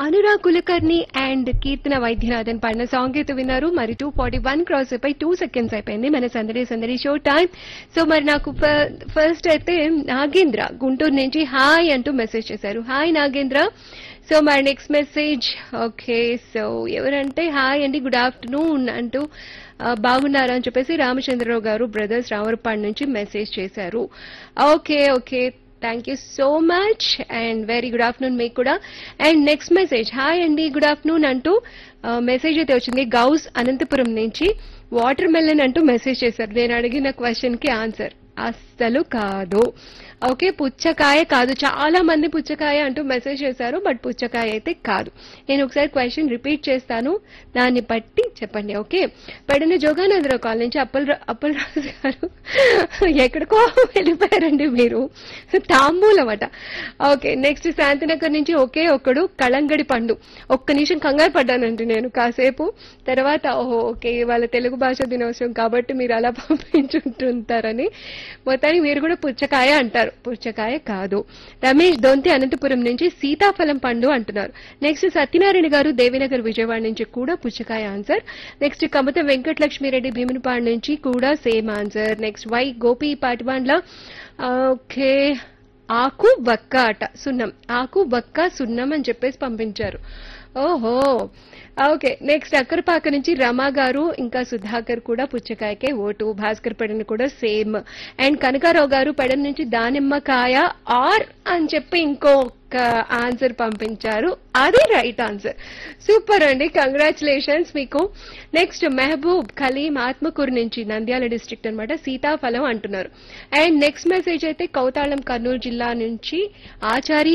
Anurag Kulkarni and Keerthana Vaidyanathan పాడిన song అయితే విన్నారు మరి టూ ఫార్టీ వన్ క్రాస్ అయిపోయి టూ సెకండ్స్ అయిపోయింది మన సందడి సందడి షో టైం సో మరి నాకు ఫస్ట్ అయితే నాగేంద్ర గుంటూరు నుంచి హాయ్ అంటూ మెసేజ్ చేశారు హాయ్ నాగేంద్ర సో మరి నెక్స్ట్ మెసేజ్ ఓకే సో ఎవరంటే హాయ్ అండి గుడ్ ఆఫ్టర్నూన్ అంటూ ఆ, బాగున్నారా అని చెప్పేసి రామచంద్రరావు గారు బ్రదర్స్ రామరపాడు నుంచి మెసేజ్ చేశారు okay okay thank you so much and very good afternoon మీకు కూడా అండ్ నెక్స్ట్ మెసేజ్ హాయ్ అండి గుడ్ ఆఫ్టర్నూన్ అంటూ మెసేజ్ అయితే వచ్చింది గౌస్ అనంతపురం నుంచి వాటర్ మెలన్ అంటూ మెసేజ్ చేశారు నేను అడిగిన క్వశ్చన్ కి ఆన్సర్ అస్సలు కాదు ఓకే పుచ్చకాయ కాదు చాలా మంది పుచ్చకాయ అంటూ మెసేజ్ చేశారు బట్ పుచ్చకాయ అయితే కాదు నేను ఒకసారి క్వశ్చన్ రిపీట్ చేస్తాను దాన్ని బట్టి చెప్పండి ఓకే పెడిన జోగానందరావు కాల్ నుంచి అప్పల్ అప్పల్ రాజు గారు ఎక్కడికో వెళ్ళిపోయారండి మీరు తాంబూలం అట ఓకే నెక్స్ట్ శాంతినగర్ నుంచి ఒకే ఒక్కడు కళంగడి పండు ఒక్క నిమిషం కంగారు పడ్డానండి నేను కాసేపు తర్వాత ఓహో ఓకే వాళ్ళ తెలుగు భాష దినోత్సవం కాబట్టి మీరు అలా పంపించుంటుంటారని మొత్తానికి మీరు కూడా పుచ్చకాయ అంటారు పుచ్చకాయ కాదు రమేష్ దొంతి అనంతపురం నుంచి సీతాఫలం పండు అంటున్నారు నెక్స్ట్ సత్యనారాయణ గారు దేవినగర్ విజయవాడ నుంచి కూడా పుచ్చకాయ ఆన్సర్ నెక్స్ట్ కమత వెంకటలక్ష్మిరెడ్డి భీమునిపాడు నుంచి కూడా same answer next Y Gopi Pativandla okay ఆకు బక్క అట సున్నం ఆకు బక్క సున్నం అని చెప్పేసి పంపించారు ఓహో ఓకే నెక్స్ట్ అక్కరపాక నుంచి రమా గారు ఇంకా సుధాకర్ కూడా పుచ్చకాయకే ఓటు భాస్కర్ పెడన్ కూడా సేమ్ అండ్ కనకారావు గారు పెడన్ నుంచి దానిమ్మకాయ ఆర్ అని చెప్పి ఇంకొక ఆన్సర్ పంపించారు అది రైట్ ఆన్సర్ సూపర్ అండి కంగ్రాచులేషన్స్ మీకు నెక్స్ట్ మెహబూబ్ ఖలీం ఆత్మకూరు నుంచి నంద్యాల డిస్ట్రిక్ట్ అన్నమాట సీతాఫలం అంటున్నారు అండ్ నెక్స్ట్ మెసేజ్ అయితే కౌతాళం కర్నూలు జిల్లా నుంచి ఆచారి